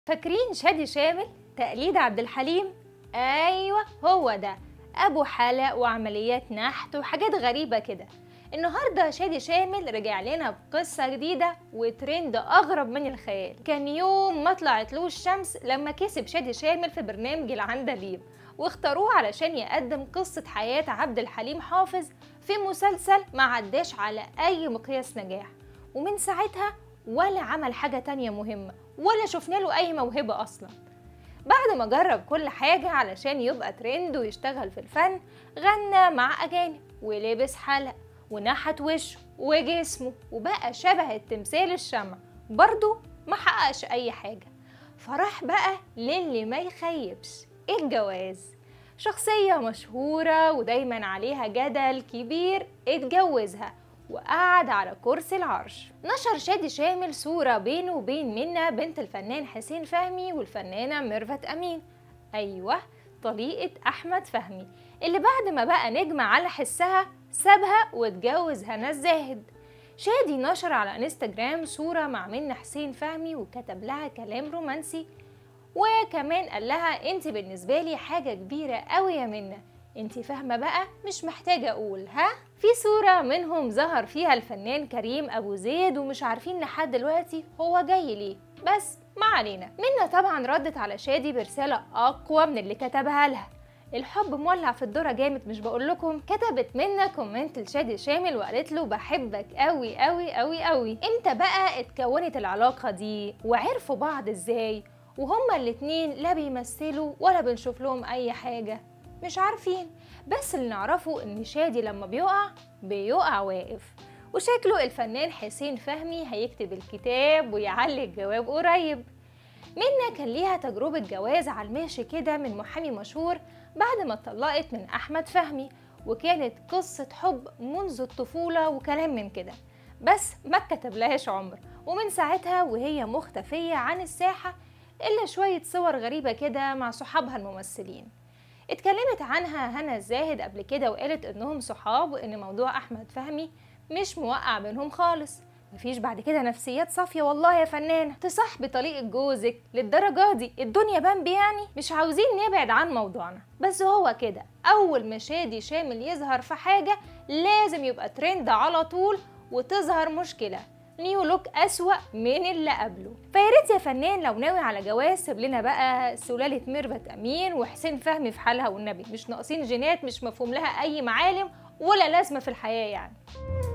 فاكرين شادي شامل تقليد عبد الحليم ايوه هو ده ابو حلق وعمليات نحت وحاجات غريبه كده النهارده شادي شامل رجع لنا بقصه جديده وترند اغرب من الخيال كان يوم ما طلعتلوش الشمس لما كسب شادي شامل في برنامج العندليب واختاروه علشان يقدم قصة حياة عبد الحليم حافظ في مسلسل ما عداش على أي مقياس نجاح ومن ساعتها ولا عمل حاجة تانية مهمة ولا شفنا له أي موهبة أصلا بعد ما جرب كل حاجة علشان يبقى ترند ويشتغل في الفن غنى مع أجانب ولبس حلق ونحت وشه وجسمه وبقى شبه التمثال الشمع برضه ما حققش أي حاجة فراح بقى للي ما يخيبش الجواز شخصية مشهورة ودايما عليها جدل كبير اتجوزها وقعد على كرسي العرش نشر شادي شامل صورة بينه وبين منى بنت الفنان حسين فهمي والفنانة ميرفت أمين أيوة طليقة أحمد فهمي اللي بعد ما بقى نجم على حسها سابها واتجوز هنا الزاهد شادي نشر على انستجرام صورة مع منى حسين فهمي وكتب لها كلام رومانسي وكمان قال لها انت بالنسبة لي حاجة كبيرة قوي يا منى انت فاهمة بقى مش محتاجة اقول ها في صورة منهم ظهر فيها الفنان كريم ابو زيد ومش عارفين لحد دلوقتي هو جاي ليه بس ما علينا منى طبعا ردت على شادي برسالة اقوى من اللي كتبها لها الحب مولع في الذرة جامد مش بقول لكم كتبت منا كومنت لشادي شامل وقالت له بحبك قوي قوي قوي قوي امتى بقى اتكونت العلاقة دي وعرفوا بعض ازاي وهما الاتنين لا بيمثلوا ولا بنشوف لهم اي حاجة مش عارفين بس اللي نعرفه ان شادي لما بيقع بيقع واقف وشكله الفنان حسين فهمي هيكتب الكتاب ويعلي الجواب قريب منا كان ليها تجربة جواز على الماشي كده من محامي مشهور بعد ما اتطلقت من أحمد فهمي وكانت قصة حب منذ الطفولة وكلام من كده بس ما كتبلهاش عمر ومن ساعتها وهي مختفية عن الساحة إلا شوية صور غريبة كده مع صحابها الممثلين اتكلمت عنها هنا الزاهد قبل كده وقالت إنهم صحاب وإن موضوع أحمد فهمي مش موقع بينهم خالص مفيش بعد كده نفسيات صافية والله يا فنانة تصاحبي طليقة جوزك للدرجة دي الدنيا بامبي يعني مش عاوزين نبعد عن موضوعنا بس هو كده أول ما شادي شامل يظهر في حاجة لازم يبقى ترند على طول وتظهر مشكلة نيو لوك أسوأ من اللي قبله فياريت يا فنان لو ناوي على جواز سيب لنا بقى سلالة ميرفت أمين وحسين فهمي في حالها والنبي مش ناقصين جينات مش مفهوم لها أي معالم ولا لازمة في الحياة يعني